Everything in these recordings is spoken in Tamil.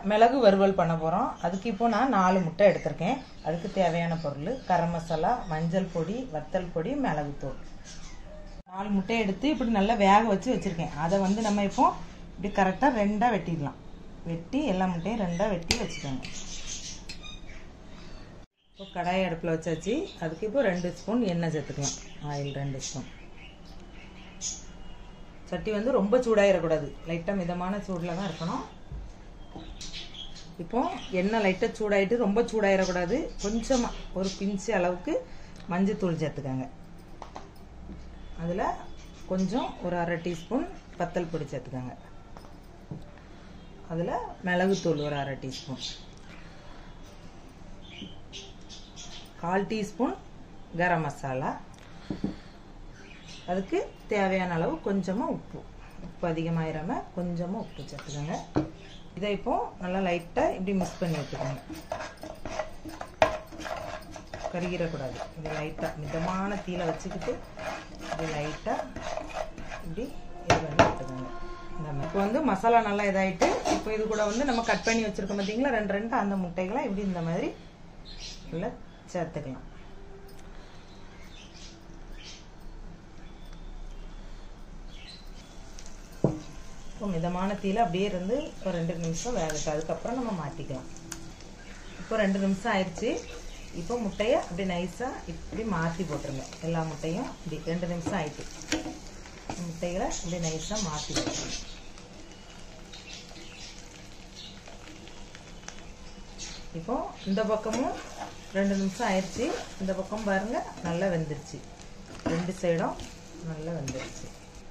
மிளகு வறுவல் பண்ண போகிறோம் அதுக்கு இப்போ நான் நாலு முட்டை எடுத்திருக்கேன் அதுக்கு தேவையான பொருள் கரம் மசாலா மஞ்சள் பொடி வத்தல் பொடி மிளகுத்தூள் நாலு முட்டையை எடுத்து இப்படி நல்லா வேக வச்சு வச்சுருக்கேன் அதை வந்து நம்ம இப்போ இப்படி கரெக்டாக ரெண்டாக வெட்டிடலாம் வெட்டி எல்லா முட்டையும் ரெண்டாக வெட்டி வச்சுக்கோங்க இப்போ கடாய் அடுப்பில் வச்சாச்சு அதுக்கு இப்போ ரெண்டு ஸ்பூன் எண்ணெய் சேர்த்துக்கலாம் ஆயில் ரெண்டு ஸ்பூன் சட்டி வந்து ரொம்ப சூடாயிடக்கூடாது லைட்டாக மிதமான சூடில் தான் இருக்கணும் இப்போ எண்ணெய் லைட்டாக சூடாயிட்டு ரொம்ப சூடாயிடக்கூடாது கொஞ்சமாக ஒரு பிஞ்சு அளவுக்கு மஞ்சத்தூள் சேர்த்துக்கோங்க அதில் கொஞ்சம் ஒரு அரை டீஸ்பூன் வத்தல் பொடி சேர்த்துக்கோங்க அதில் மிளகுத்தூள் ஒரு அரை டீஸ்பூன் கால் டீஸ்பூன் கரம் மசாலா அதுக்கு தேவையான அளவு கொஞ்சமாக உப்பு உப்பு அதிகமாயிராம கொஞ்சமாக உப்பு சேர்த்துக்கோங்க இதை இப்போ நல்லா லைட்டாக இப்படி மிக்ஸ் பண்ணி விட்டுக்கோங்க கருகிடக்கூடாது இது லைட்டாக மிதமான தீயில வச்சுக்கிட்டு இப்படி லைட்டாக இப்படி இது பண்ணி விட்டுக்கோங்க இந்த மாதிரி இப்போ வந்து மசாலா நல்லா இதாயிட்டு இப்போ இது கூட வந்து நம்ம கட் பண்ணி வச்சுருக்கோம் பார்த்தீங்களா ரெண்டு ரெண்டு அந்த முட்டைகளை இப்படி இந்த மாதிரி உள்ள சேர்த்துக்கலாம் இப்போ மிதமான தீயில அப்படியே இருந்து ஒரு ரெண்டு நிமிஷம் வேகட்டும் அதுக்கப்புறம் நம்ம மாற்றிக்கலாம் இப்போ ரெண்டு நிமிஷம் ஆயிடுச்சு இப்போ முட்டையை அப்படியே நைஸாக இப்படி மாற்றி போட்டுருங்க எல்லா முட்டையும் இப்படி ரெண்டு நிமிஷம் ஆயிட்டு முட்டைகளை அப்படியே நைஸாக மாற்றி போட்டுருங்க இப்போ இந்த பக்கமும் ரெண்டு நிமிஷம் ஆயிடுச்சு இந்த பக்கம் பாருங்க நல்லா வெந்துருச்சு ரெண்டு சைடும் நல்லா வெந்துருச்சு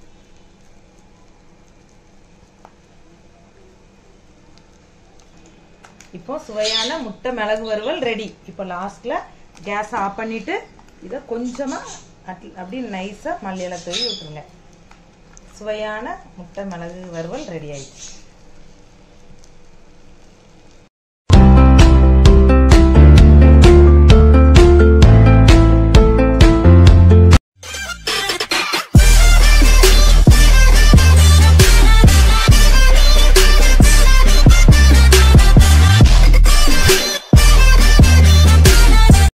இப்போ சுவையான முட்டை மிளகு வறுவல் ரெடி இப்போ லாஸ்ட்ல கேஸ் ஆஃப் பண்ணிட்டு இதை கொஞ்சமா அப்படி நைஸா மல்லியில தூவி விட்டுருங்க சுவையான முட்டை மிளகு வறுவல் ரெடி ஆயிடுச்சு